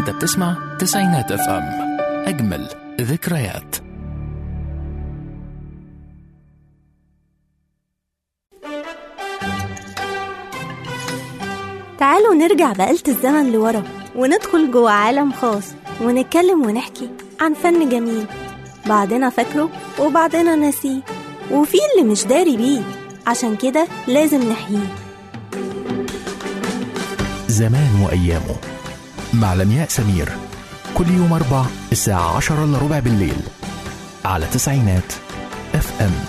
انت بتسمع تسعينات اف ام اجمل ذكريات تعالوا نرجع بآلة الزمن لورا وندخل جوه عالم خاص ونتكلم ونحكي عن فن جميل بعضنا فاكره وبعضنا ناسيه وفي اللي مش داري بيه عشان كده لازم نحييه زمان وأيامه مع لمياء سمير كل يوم أربع الساعة عشرة إلا ربع بالليل على تسعينات اف ام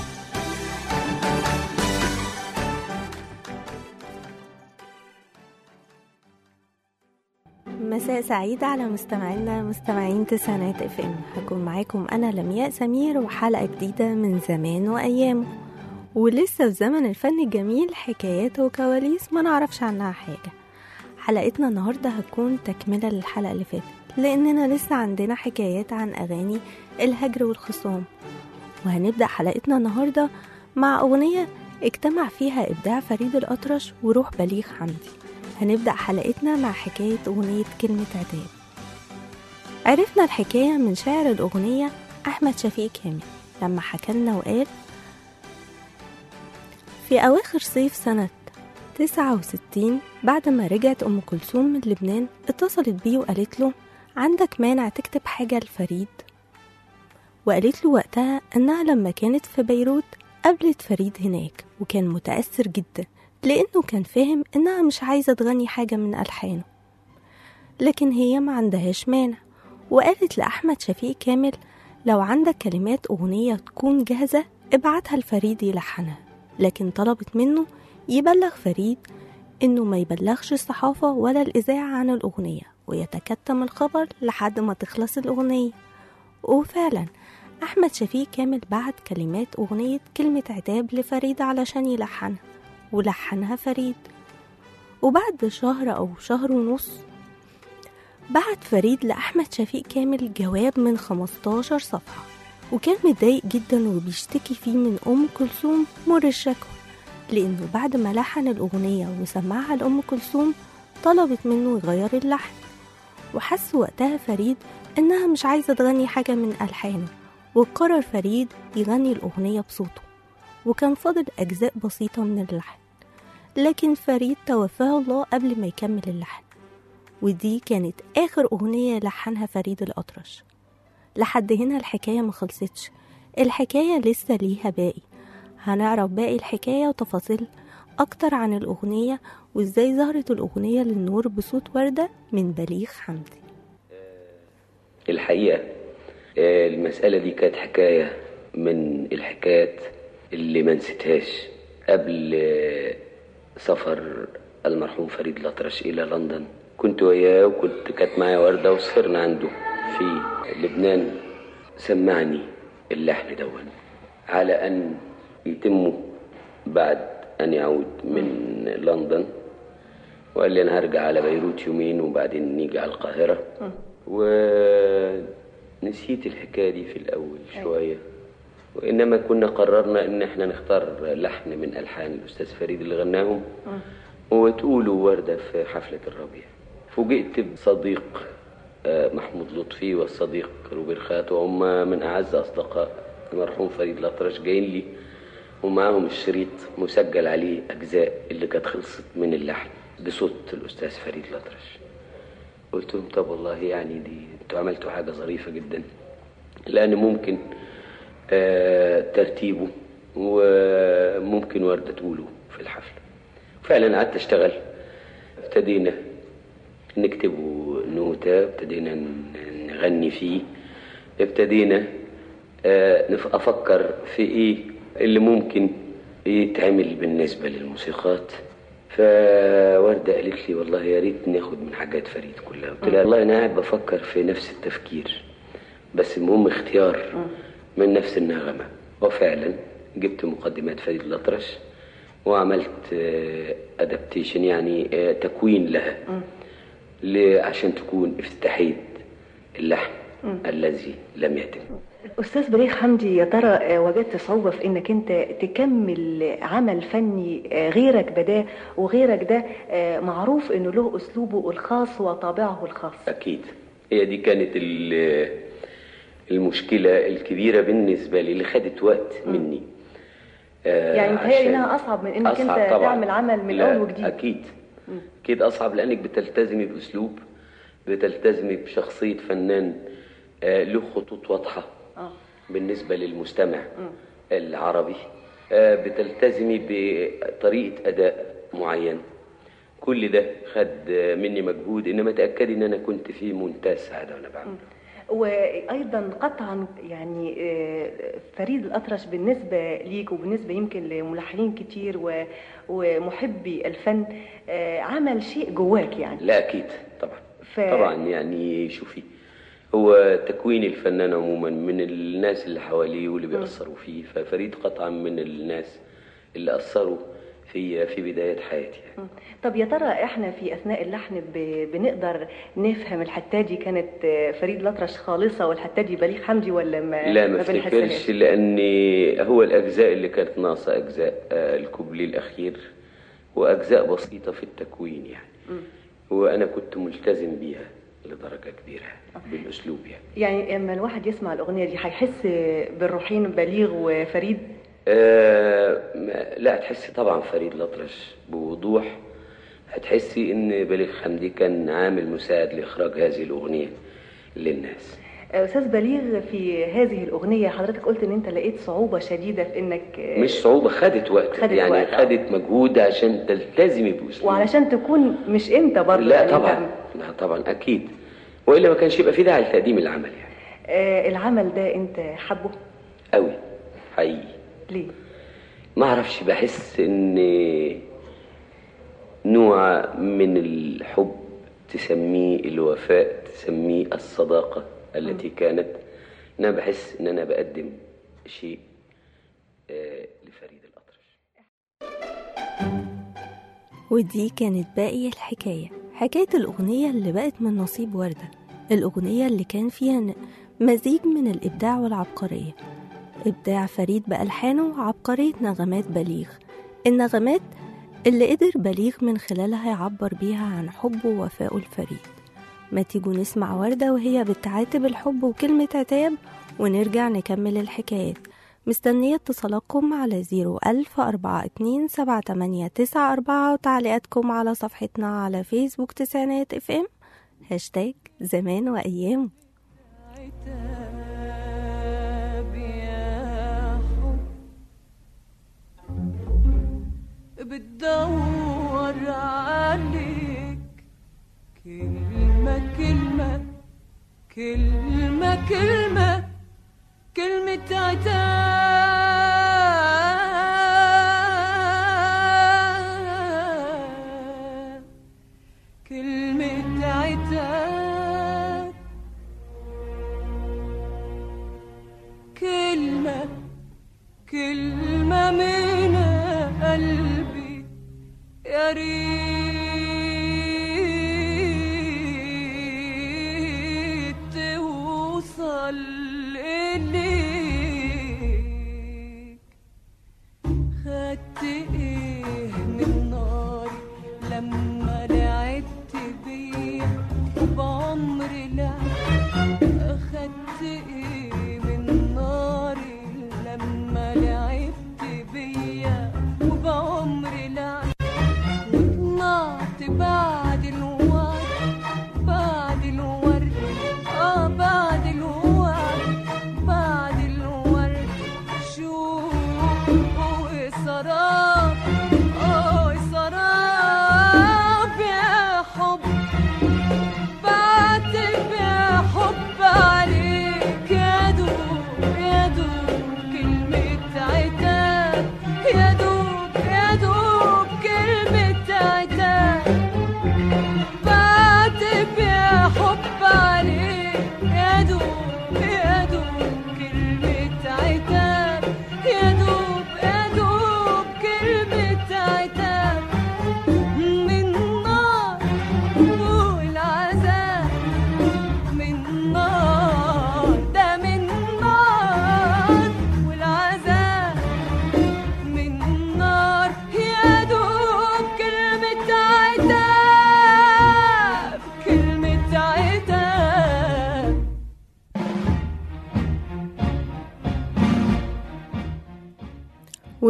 مساء سعيد على مستمعينا مستمعين تسعينات اف ام هكون معاكم انا لمياء سمير وحلقه جديده من زمان وايامه ولسه في زمن الفن الجميل حكايات وكواليس ما نعرفش عنها حاجه حلقتنا النهارده هتكون تكمله للحلقه اللي فاتت لاننا لسه عندنا حكايات عن اغاني الهجر والخصام وهنبدا حلقتنا النهارده مع اغنيه اجتمع فيها ابداع فريد الاطرش وروح بليغ حمدي هنبدأ حلقتنا مع حكاية أغنية كلمة عتاب عرفنا الحكاية من شاعر الأغنية أحمد شفيق كامل لما حكالنا وقال في أواخر صيف سنة تسعة وستين بعد ما رجعت أم كلثوم من لبنان اتصلت بيه وقالت له عندك مانع تكتب حاجة لفريد وقالت له وقتها أنها لما كانت في بيروت قابلت فريد هناك وكان متأثر جدا لأنه كان فاهم إنها مش عايزة تغني حاجة من ألحانه لكن هي ما عندهاش مانع وقالت لأحمد شفيق كامل لو عندك كلمات أغنية تكون جاهزة ابعتها لفريد يلحنها لكن طلبت منه يبلغ فريد إنه ما يبلغش الصحافة ولا الإذاعة عن الأغنية ويتكتم الخبر لحد ما تخلص الأغنية وفعلا أحمد شفيق كامل بعت كلمات أغنية كلمة عتاب لفريد علشان يلحنها ولحنها فريد وبعد شهر أو شهر ونص بعت فريد لأحمد شفيق كامل جواب من 15 صفحة وكان متضايق جدا وبيشتكي فيه من أم كلثوم مر الشكوى لأنه بعد ما لحن الأغنية وسمعها لأم كلثوم طلبت منه يغير اللحن وحس وقتها فريد إنها مش عايزة تغني حاجة من ألحانه وقرر فريد يغني الأغنية بصوته وكان فاضل أجزاء بسيطة من اللحن لكن فريد توفاه الله قبل ما يكمل اللحن ودي كانت آخر أغنية لحنها فريد الأطرش لحد هنا الحكاية ما خلصتش الحكاية لسه ليها باقي هنعرف باقي الحكاية وتفاصيل أكتر عن الأغنية وإزاي ظهرت الأغنية للنور بصوت وردة من بليغ حمدي الحقيقة آه، المسألة دي كانت حكاية من الحكايات اللي ما نسيتهاش قبل آه، سفر المرحوم فريد الأطرش إلى لندن كنت وياه وكنت كانت معايا وردة وسهرنا عنده في لبنان سمعني اللحن دون على أن يتم بعد أن يعود من لندن وقال لي أنا هرجع على بيروت يومين وبعدين نيجي على القاهرة ونسيت الحكاية دي في الأول شوية وإنما كنا قررنا إن إحنا نختار لحن من ألحان الأستاذ فريد اللي غناهم وتقولوا وردة في حفلة الربيع فوجئت بصديق آه، محمود لطفي والصديق روبير خات وهم من أعز أصدقاء المرحوم فريد الأطرش جايين لي ومعاهم الشريط مسجل عليه أجزاء اللي كانت خلصت من اللحن بصوت الأستاذ فريد الأطرش قلت لهم طب والله يعني دي انتوا عملتوا حاجة ظريفة جدا لأن ممكن آه ترتيبه وممكن وردة تقوله في الحفلة فعلا قعدت اشتغل ابتدينا نكتبه نوتة ابتدينا ن- نغني فيه ابتدينا آه نف- افكر في ايه اللي ممكن يتعمل بالنسبة للموسيقات فوردة قالت لي والله يا ريت ناخد من حاجات فريد كلها قلت لها والله انا قاعد بفكر في نفس التفكير بس المهم اختيار من نفس النغمة وفعلا جبت مقدمات فريد الأطرش وعملت ادابتيشن يعني آه، تكوين لها ل- عشان تكون افتتاحية اللحن الذي لم يتم أستاذ بليغ حمدي يا ترى آه، وجدت صعوبة في إنك أنت تكمل عمل فني آه، غيرك بداه وغيرك ده آه، معروف إنه له أسلوبه الخاص وطابعه الخاص أكيد هي دي كانت ال- المشكلة الكبيرة بالنسبة لي اللي خدت وقت مني آه، يعني متهيألي عشان- انها اصعب من انك انت أصعب طبعاً. تعمل عمل من لا، اول وجديد أكيد أكيد أصعب لأنك بتلتزمي بأسلوب بتلتزمي بشخصية فنان آه، له خطوط واضحة اه بالنسبة للمستمع العربي آه، بتلتزمي بطريقة أداء معين كل ده خد آه، مني مجهود إنما تأكدي إن أنا كنت في منتهى السعادة وأنا بعمل وايضا قطعا يعني آه، فريد الاطرش بالنسبه ليك وبالنسبه يمكن لملحنين كتير و- ومحبي الفن آه، عمل شيء جواك يعني لا أكيد طبعا ف- طبعا يعني شوفي هو تكوين الفنان عموما من الناس اللي حواليه واللي بيأثروا فيه ففريد قطعا من الناس اللي أثروا في في بداية حياتي يعني. طب يا ترى احنا في اثناء اللحن ب- بنقدر نفهم الحتاجي كانت آه، فريد الاطرش خالصه والحتاجي بليغ حمدي ولا ما لا ما بنحسهاش؟ افتكرش لان هو الاجزاء اللي كانت ناقصه اجزاء آه، الكوبليه الاخير واجزاء بسيطه في التكوين يعني وانا كنت ملتزم بيها لدرجه كبيره بالاسلوب يعني يعني اما الواحد يسمع الاغنيه دي هيحس بالروحين بليغ وفريد آه ما- لا هتحسي طبعا فريد الأطرش بوضوح هتحسي ان بليغ حمدي كان عامل مساعد لاخراج هذه الاغنيه للناس استاذ بليغ في هذه الاغنيه حضرتك قلت ان انت لقيت صعوبه شديده في انك مش صعوبه خدت وقت خدت يعني وقت، آه. خدت مجهود عشان تلتزمي باسلوب وعلشان تكون مش انت برضه لا يعني أنت- طبعا لا طبعا اكيد والا ما كانش يبقى في داعي لتقديم العمل يعني آه العمل ده انت حبه قوي حقيقي ليه ما اعرفش بحس ان نوع من الحب تسميه الوفاء تسميه الصداقة التي كانت انا بحس ان انا بقدم شيء آه، لفريد الأطرش ودي كانت باقي الحكاية حكاية الأغنية اللي بقت من نصيب وردة الأغنية اللي كان فيها ن- مزيج من الإبداع والعبقرية إبداع فريد بألحانه وعبقرية نغمات بليغ النغمات اللي قدر بليغ من خلالها يعبر بيها عن حبه ووفائه لفريد ما تيجوا نسمع وردة وهي بتعاتب الحب وكلمة عتاب ونرجع نكمل الحكايات مستنية اتصالاتكم على زيرو ألف أربعة اتنين سبعة تمانية تسعة أربعة وتعليقاتكم على صفحتنا على فيسبوك تسعينات اف ام هاشتاج زمان وأيام عتاب يا حب بتدور عليك كلمة كلمة كلمة كلمة كلمة عتاب كلمة عتاب كلمة كلمة من قلبي يا ريت توصل إليك خدت ايه من ناري لما لعبت بيا بعمري لعب خدت ايه من ناري لما لعبت بيا وبعمري لعب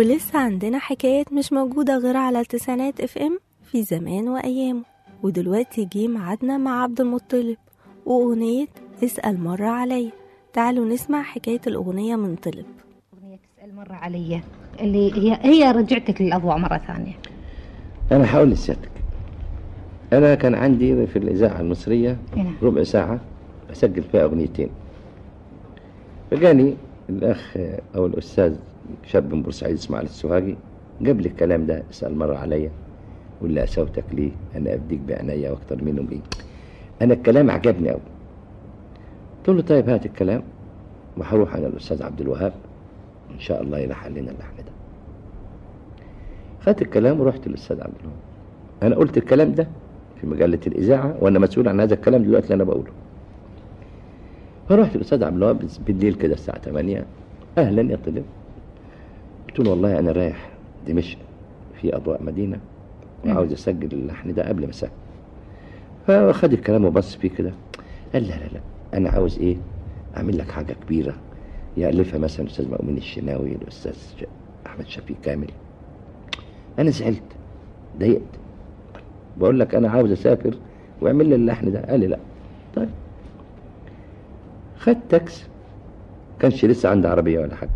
ولسه عندنا حكايات مش موجودة غير على تسعينات اف ام في زمان وأيامه ودلوقتي جه ميعادنا مع عبد المطلب وأغنية اسأل مرة عليا تعالوا نسمع حكاية الأغنية من طلب أغنية تسأل مرة علي اللي هي هي رجعتك للأضواء مرة ثانية أنا هقول لسيادتك أنا كان عندي في الإذاعة المصرية نعم. ربع ساعة أسجل فيها أغنيتين فجاني الأخ أو الأستاذ شاب من بورسعيد اسماعيل السوهاجي جاب لي الكلام ده اسأل مرة عليا واللي أسوتك ليه أنا أبديك بعناية وأكتر منهم إيه أنا الكلام عجبني أوي قلت له طيب هات الكلام وهروح أنا الأستاذ عبد الوهاب إن شاء الله يلحن لنا اللحن ده خدت الكلام ورحت للأستاذ عبد الوهاب أنا قلت الكلام ده في مجلة الإذاعة وأنا مسؤول عن هذا الكلام دلوقتي اللي أنا بقوله فرحت للأستاذ عبد الوهاب بالليل كده الساعة 8 أهلا يا طلب قلت له والله أنا رايح دمشق في أضواء مدينة وعاوز أسجل اللحن ده قبل ما أسافر فخد الكلام وبص فيه كده قال لا لا لا أنا عاوز إيه أعمل لك حاجة كبيرة يألفها مثلا الأستاذ مؤمن الشناوي الأستاذ ش- أحمد شفيق كامل أنا زعلت ضايقت بقول لك أنا عاوز أسافر واعمل لي اللحن ده قال لي لا طيب خدت تاكس كانش لسه عندي عربية ولا حاجة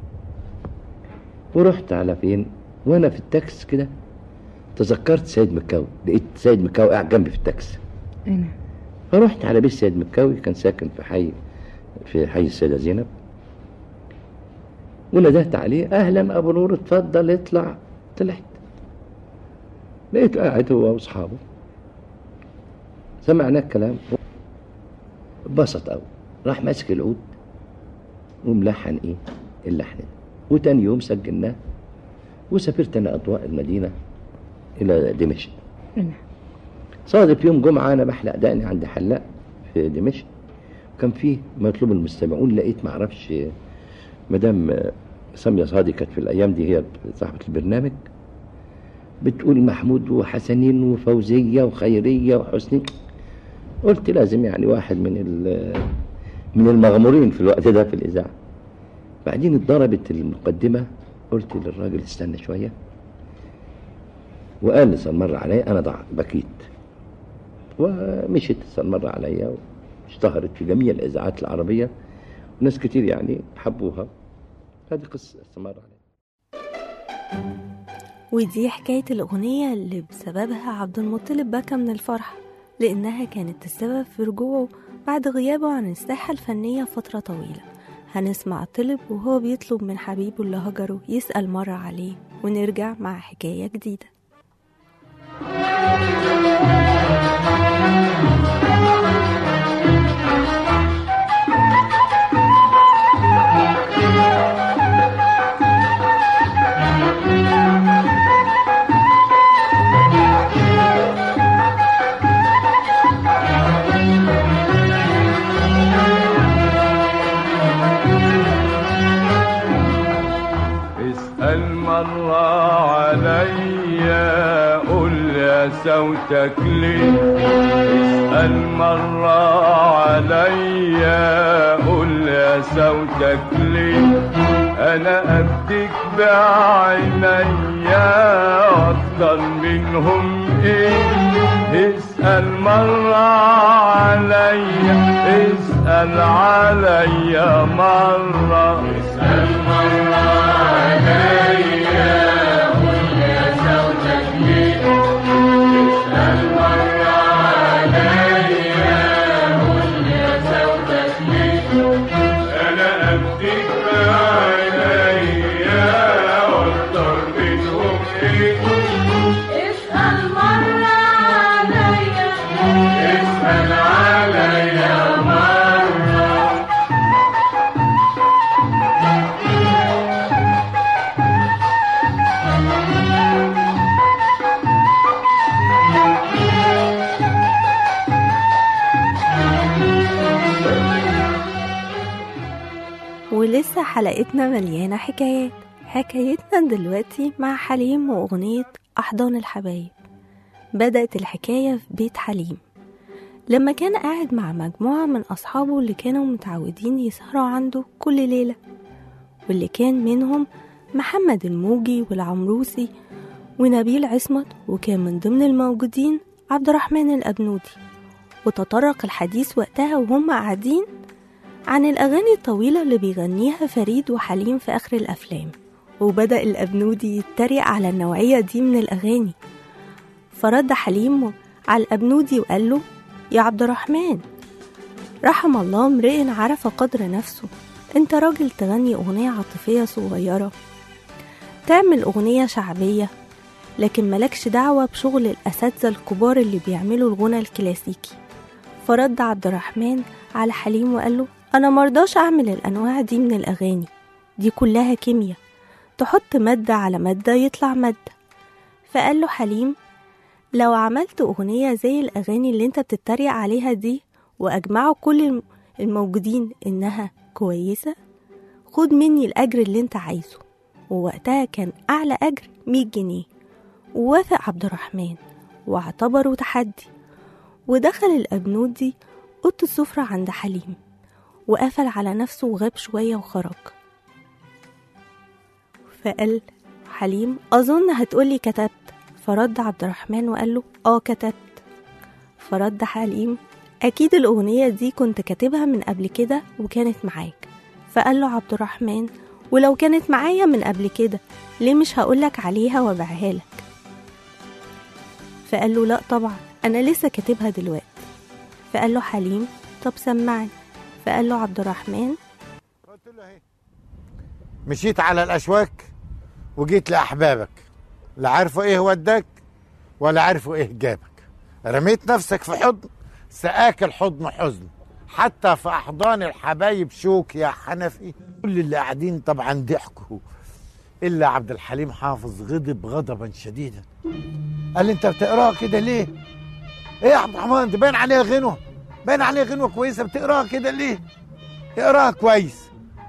ورحت على فين وانا في التاكس كده تذكرت سيد مكاوي لقيت سيد مكاوي قاعد جنبي في التاكس نعم فرحت على بيت سيد مكاوي كان ساكن في حي في حي السيدة زينب وندهت عليه اهلا ابو نور اتفضل اطلع طلعت لقيته قاعد هو واصحابه سمعنا الكلام اتبسط قوي راح ماسك العود وملحن ايه اللحن ده وتاني يوم سجلناه وسافرت انا اضواء المدينه الى دمشق نعم صادف يوم جمعة أنا بحلق دقني عند حلاق في دمشق كان فيه مطلوب المستمعون لقيت معرفش مدام سامية صادي كانت في الأيام دي هي صاحبة البرنامج بتقول محمود وحسنين وفوزية وخيرية وحسني قلت لازم يعني واحد من ال- من المغمورين في الوقت ده في الإذاعة بعدين اتضربت المقدمة قلت للراجل استنى شوية وقال لي مر عليا أنا ضع بكيت ومشيت مر عليا واشتهرت في جميع الإذاعات العربية وناس كتير يعني حبوها هذه قصة استمر عليها ودي حكاية الأغنية اللي بسببها عبد المطلب بكى من الفرح لأنها كانت السبب في رجوعه بعد غيابه عن الساحة الفنية فترة طويلة هنسمع طلب وهو بيطلب من حبيبه اللي هجره يسأل مرة عليه ونرجع مع حكاية جديدة اسأل مرة عليا قول يا صوتك ليه اسأل مرة عليا قول يا صوتك ليه انا ابديك بعينيا اكتر منهم ايه اسأل مرة عليا اسأل عليا مرة اسأل مرة عليا قول يا صوتك ليه اسأل مرة عليا قول يا صوتك ليه انا ابديك بعينيا واكتر منهم ايه اسأل مرة عليا اسأل عليا مرة ولسه حلقتنا مليانة حكايات حكايتنا دلوقتي مع حليم وأغنية أحضان الحبايب بدأت الحكاية في بيت حليم لما كان قاعد مع مجموعة من أصحابه اللي كانوا متعودين يسهروا عنده كل ليلة واللي كان منهم محمد الموجي والعمروسي ونبيل عصمت وكان من ضمن الموجودين عبد الرحمن الأبنودي وتطرق الحديث وقتها وهم قاعدين عن الأغاني الطويلة اللي بيغنيها فريد وحليم في آخر الأفلام وبدأ الأبنودي يتريق على النوعية دي من الأغاني فرد حليم على الأبنودي وقال له يا عبد الرحمن رحم الله امرئ عرف قدر نفسه انت راجل تغني أغنية عاطفية صغيرة تعمل أغنية شعبية لكن ملكش دعوة بشغل الأساتذة الكبار اللي بيعملوا الغنى الكلاسيكي فرد عبد الرحمن على حليم وقال له أنا مرضاش أعمل الأنواع دي من الأغاني دي كلها كيمياء تحط مادة على مادة يطلع مادة فقال له حليم لو عملت أغنية زي الأغاني اللي انت بتتريق عليها دي وأجمعوا كل الم- الموجودين إنها كويسة خد مني الأجر اللي انت عايزه ووقتها كان أعلى أجر 100 جنيه ووافق عبد الرحمن واعتبره تحدي ودخل الأبنودي أوضة السفرة عند حليم وقفل على نفسه وغاب شوية وخرج فقال حليم أظن هتقولي كتبت فرد عبد الرحمن وقال له آه كتبت فرد حليم أكيد الأغنية دي كنت كاتبها من قبل كده وكانت معاك فقال له عبد الرحمن ولو كانت معايا من قبل كده ليه مش هقولك عليها وابيعها لك فقال له لا طبعا أنا لسه كاتبها دلوقتي فقال له حليم طب سمعني فقال له عبد الرحمن مشيت على الاشواك وجيت لاحبابك لا عارفوا ايه وداك ولا عارفوا ايه جابك رميت نفسك في حضن سقاك الحضن حزن حتى في احضان الحبايب شوك يا حنفي كل اللي قاعدين طبعا ضحكوا الا عبد الحليم حافظ غضب غضبا شديدا قال لي انت بتقراها كده ليه ايه يا عبد الرحمن ده باين عليها غنوه باين عليها غنوه كويسه بتقراها كده ليه اقراها كويس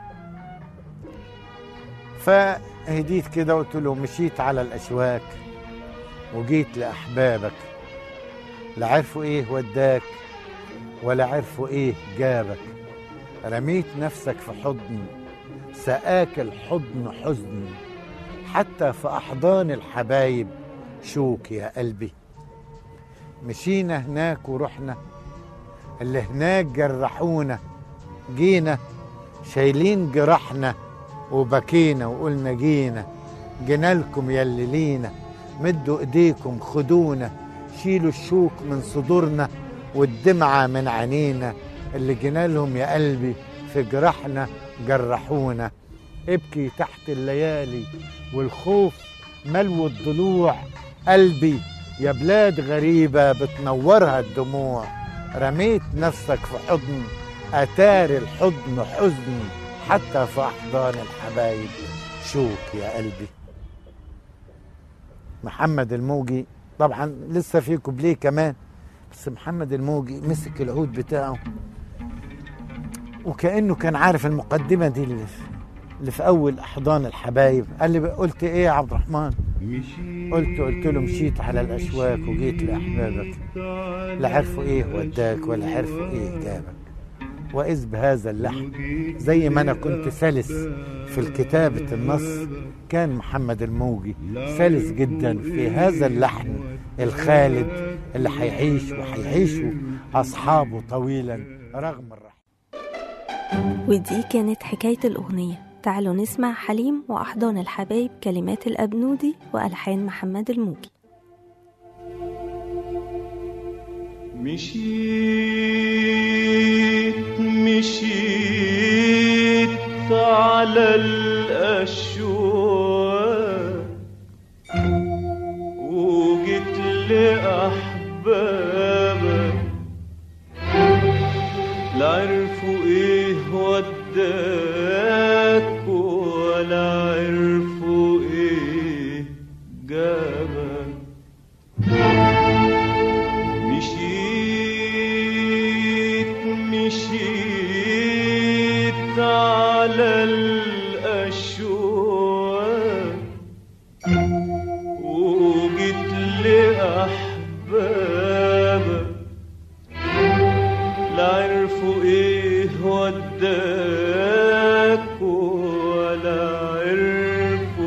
فهديت كده وقلت له مشيت على الاشواك وجيت لاحبابك لا عرفوا ايه وداك ولا عرفوا ايه جابك رميت نفسك في حضن سقاك الحضن حزن حتى في احضان الحبايب شوك يا قلبي مشينا هناك ورحنا اللي هناك جرحونا جينا شايلين جراحنا وبكينا وقلنا جينا جينا لكم يلي لينا مدوا ايديكم خدونا شيلوا الشوك من صدورنا والدمعة من عينينا اللي جينا لهم يا قلبي في جراحنا جرحونا ابكي تحت الليالي والخوف ملو الضلوع قلبي يا بلاد غريبة بتنورها الدموع رميت نفسك في حضن أتار الحضن حزن حتى في أحضان الحبايب شوك يا قلبي محمد الموجي طبعا لسه في كوبليه كمان بس محمد الموجي مسك العود بتاعه وكأنه كان عارف المقدمة دي اللي في, اللي في أول أحضان الحبايب قال لي قلت إيه يا عبد الرحمن قلت قلت له مشيت على الأشواك وجيت لأحبابك لا عرفوا إيه وداك ولا عرفوا إيه جابك وإذ بهذا اللحن زي ما أنا كنت سلس في الكتابة النص كان محمد الموجي سلس جدا في هذا اللحن الخالد اللي هيعيش وهيعيشوا أصحابه طويلا رغم الرحمة ودي كانت حكاية الأغنية تعالوا نسمع حليم وأحضان الحبايب كلمات الأبنودي وألحان محمد الموجي مشيت مشيت على الأشواق وجيت لأحبابك لا عرفوا ايه وداك ولا عرفوا ايه جابك مشيت مشيت على الأشواق وجيت لأحبابك لا عرفوا ايه وداك ولا عرفوا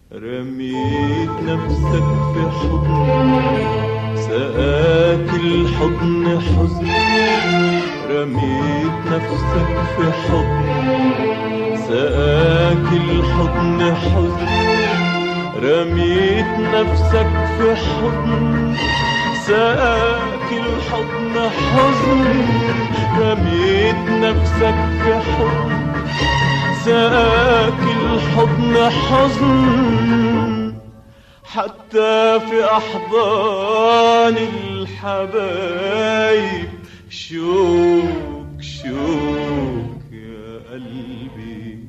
رميت نفسك في حضن سقاك الحضن حزن رميت نفسك في حضن سقاك الحضن حزن رميت نفسك في حضن سقاك الحضن حزن رميت نفسك في حضن سقاك الحضن حزن حتى في أحضان الحبايب شوك شوك يا قلبي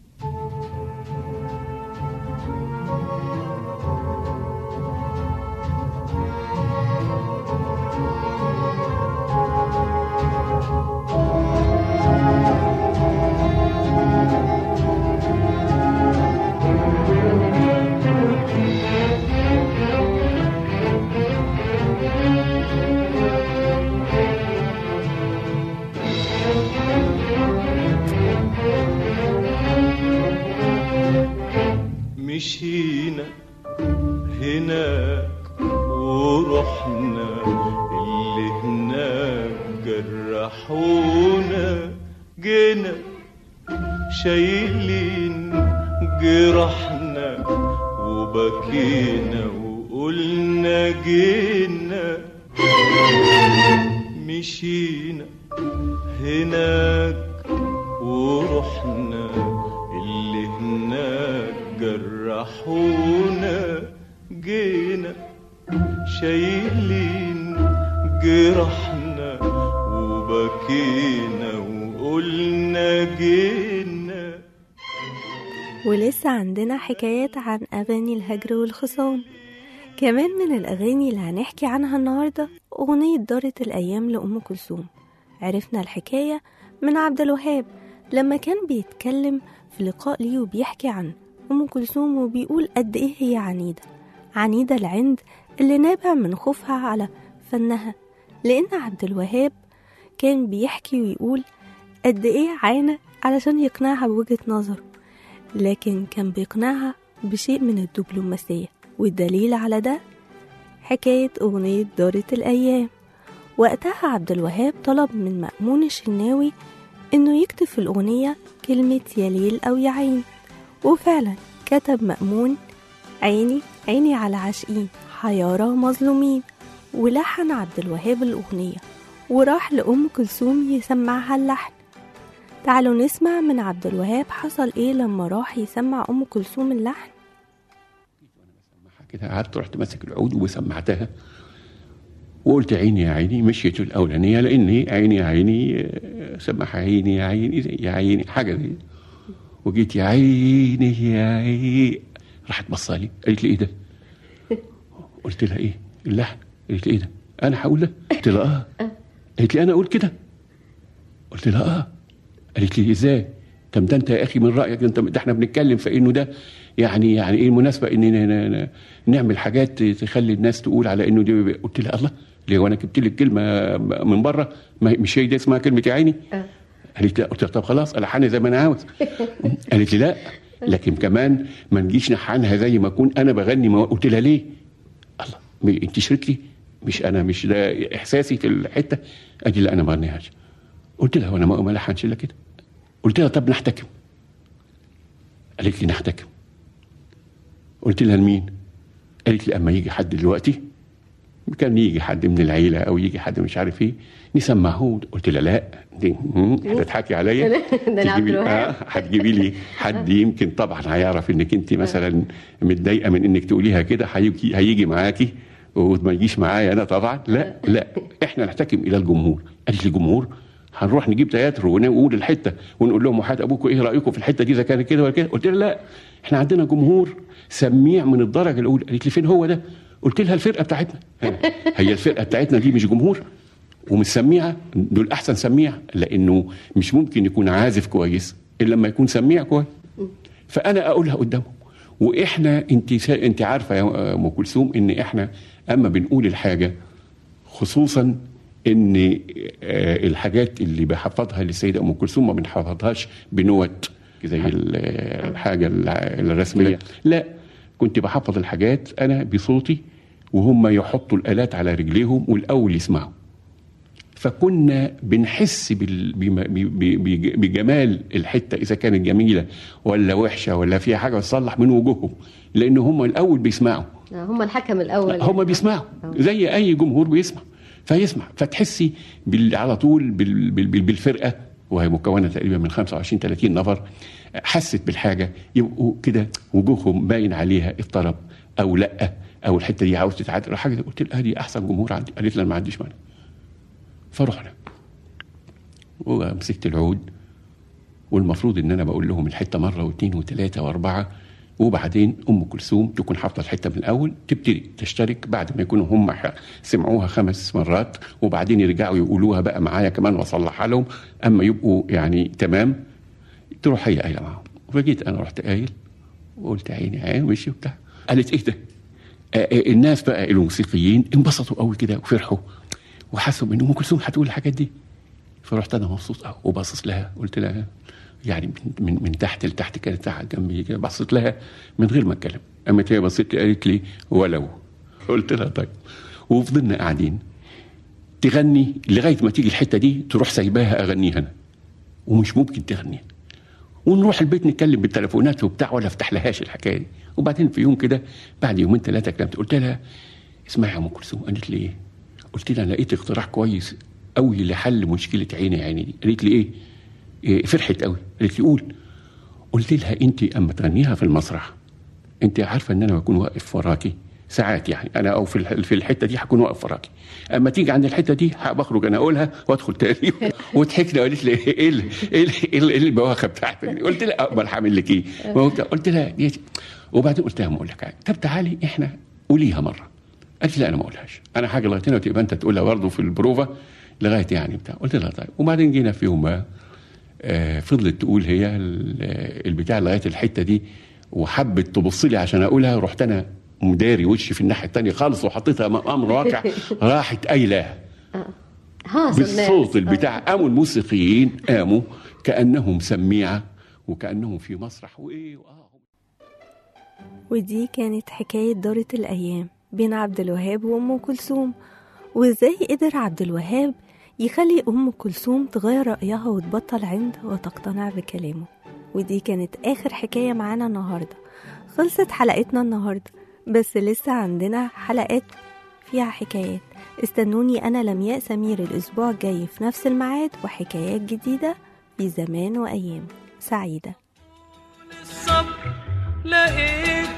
مشينا هناك ورحنا اللي هناك جرحونا جينا شايلين جرحنا وبكينا وقلنا جينا مشينا هناك ورحنا اللي هناك جرحونا جينا شايلين جرحنا وبكينا وقلنا جينا ولسه عندنا حكايات عن أغاني الهجر والخصام كمان من الأغاني اللي هنحكي عنها النهاردة أغنية دارت الأيام لأم كلثوم عرفنا الحكاية من عبد الوهاب لما كان بيتكلم في لقاء ليه وبيحكي عن أم كلثوم وبيقول قد إيه هي عنيدة عنيدة العند اللي نابع من خوفها على فنها لأن عبد الوهاب كان بيحكي ويقول قد إيه عانى علشان يقنعها بوجهة نظره لكن كان بيقنعها بشيء من الدبلوماسية والدليل على ده حكاية أغنية دارة الأيام وقتها عبد الوهاب طلب من مأمون الشناوي إنه يكتب في الأغنية كلمة يا ليل أو يا عين وفعلا كتب مأمون عيني عيني على عاشقين حيارى مظلومين ولحن عبد الوهاب الأغنية وراح لأم كلثوم يسمعها اللحن تعالوا نسمع من عبد الوهاب حصل ايه لما راح يسمع ام كلثوم اللحن كده قعدت رحت ماسك العود وسمعتها وقلت عيني يا عيني مشيت الاولانيه لاني عيني يا عيني آه، سمعها عيني يا عيني يا عيني حاجه دي وجيت يا عيني يا عيني راحت بصالي قالت لي ايه ده؟ قلت لها ايه؟ اللحن قالت لي ايه ده؟ انا هقول ده؟ قلت لها اه قالت لي انا اقول كده؟ قلت لها اه قالت لي ازاي؟ طب ده انت يا اخي من رايك انت ده احنا بنتكلم في انه ده يعني يعني ايه المناسبه ان ن- ن- ن- نعمل حاجات تخلي الناس تقول على انه دي قلت لها الله ليه وانا جبت لك كلمه من بره ما- مش هي دي اسمها كلمه يا عيني؟ قالت لا قلت لها طب خلاص الحنها زي ما انا عاوز قالت لي لا لكن كمان ما نجيش نحنها زي ما اكون انا بغني ما قلت لها ليه؟ الله م- انت شريك لي مش انا مش ده احساسي في الحته قالت لي لا انا ما غنيهاش قلت لها وانا ما ما لحنش الا كده قلت لها طب نحتكم قالت لي نحتكم قلت لها لمين؟ قالت لي اما يجي حد دلوقتي كان يجي حد من العيله او يجي حد مش عارف ايه نسمعه قلت لها لا دي مم، هتضحكي عليا ده أنا عبد تجيبي- الوهاب. آه، هتجيبي لي حد يمكن طبعا هيعرف انك انت مثلا متضايقه من انك تقوليها كده هيجي هيجي معاكي وما يجيش معايا انا طبعا لا لا احنا نحتكم الى الجمهور قالت لي جمهور هنروح نجيب تياترو ونقول الحته ونقول لهم وحياه ابوكم ايه رايكم في الحته دي اذا كانت كده ولا كده قلت لها لا احنا عندنا جمهور سميع من الدرجه الاولى قالت لي فين هو ده قلت لها الفرقه بتاعتنا ها، هي الفرقه بتاعتنا دي مش جمهور ومش سميعه دول احسن سميع لانه مش ممكن يكون عازف كويس الا لما يكون سميع كويس فانا اقولها قدامهم واحنا انت سا... انت عارفه يا ام كلثوم ان احنا اما بنقول الحاجه خصوصا ان آه، الحاجات اللي بحفظها للسيده ام كلثوم ما بنحفظهاش بنوت زي ال- الحاجه الع- الرسميه لا كنت بحفظ الحاجات انا بصوتي وهم يحطوا الالات على رجليهم والاول يسمعوا فكنا بنحس بال- بم- ب- ب- بجمال الحته اذا كانت جميله ولا وحشه ولا فيها حاجه تصلح من وجوههم لان هم الاول بيسمعوا آه، هم الحكم الاول هم بيسمعوا زي اي جمهور بيسمع فيسمع فتحسي بال- على طول بال- بال- بال- بالفرقه وهي مكونه تقريبا من 25 30 نفر حست بالحاجه يبقوا كده وجوههم باين عليها الطرب او لا او الحته دي عاوز تتعدل أو حاجه قلت لها دي احسن جمهور عندي قالت لي انا ما عنديش مانع فرحنا ومسكت العود والمفروض ان انا بقول لهم الحته مره واثنين وثلاثه واربعه وبعدين ام كلثوم تكون حافظه الحته من الاول تبتدي تشترك بعد ما يكونوا هم ح- سمعوها خمس مرات وبعدين يرجعوا يقولوها بقى معايا كمان واصلحها لهم اما يبقوا يعني تمام تروح هي قايله معاهم فجيت انا رحت قايل وقلت عيني عين وشي وبتاع قالت ايه ده؟ آه، آه، الناس بقى الموسيقيين انبسطوا قوي كده وفرحوا وحسوا ان ام كلثوم هتقول الحاجات دي فرحت انا مبسوط قوي وباصص لها قلت لها يعني من, من, من تحت لتحت كانت قاعده جنبي كده بصيت لها من غير ما اتكلم قامت هي بصيت لي قالت لي ولو قلت لها طيب وفضلنا قاعدين تغني لغايه ما تيجي الحته دي تروح سايباها اغنيها انا ومش ممكن تغنيها ونروح البيت نتكلم بالتليفونات وبتاع ولا افتح لهاش الحكايه دي وبعدين في يوم كده بعد يومين ثلاثه كلمت قلت لها اسمعي يا ام كلثوم قالت لي ايه؟ قلت لها لقيت اقتراح كويس قوي لحل مشكله عيني عيني دي قالت لي ايه؟ إيه فرحت قوي قالت لي قول قلت لها انت اما تغنيها في المسرح انت عارفه ان انا بكون واقف وراكي ساعات يعني انا او في الح- في الحته دي هكون واقف وراكي اما تيجي عند الحته دي بخرج انا اقولها وادخل تاني وضحكنا وقالت لي ايه ال- ايه ال- ايه ال- إيه البواخه بتاعتك دي؟ قلت لها امال هعمل لك ايه؟ ما قلت- قلت لها دي وبعدين قلت لها ما اقول لك حاجه طب تعالي احنا قوليها مره قالت لي لا انا ما اقولهاش انا حاجه لغايه هنا وتبقى انت تقولها برضه في البروفا لغايه يعني بتاع قلت لها طيب وبعدين جينا في يوم ما آه، فضلت تقول هي ال- آه، البتاع لغايه الحته دي وحبت تبص لي عشان اقولها رحت انا مداري وشي في الناحيه الثانيه خالص وحطيتها امام امر واقع راحت قايلاها هاص الناس بالصوت البتاع قاموا الموسيقيين قاموا كانهم سميعه وكانهم في مسرح وايه وآه ودي كانت حكاية دارة الأيام بين عبد الوهاب وأم كلثوم وإزاي قدر عبد الوهاب يخلي أم كلثوم تغير رأيها وتبطل عند وتقتنع بكلامه ودي كانت آخر حكاية معانا النهاردة خلصت حلقتنا النهاردة بس لسه عندنا حلقات فيها حكايات استنوني أنا لمياء سمير الأسبوع الجاي في نفس الميعاد وحكايات جديدة في زمان وأيام سعيدة الصبر لقيت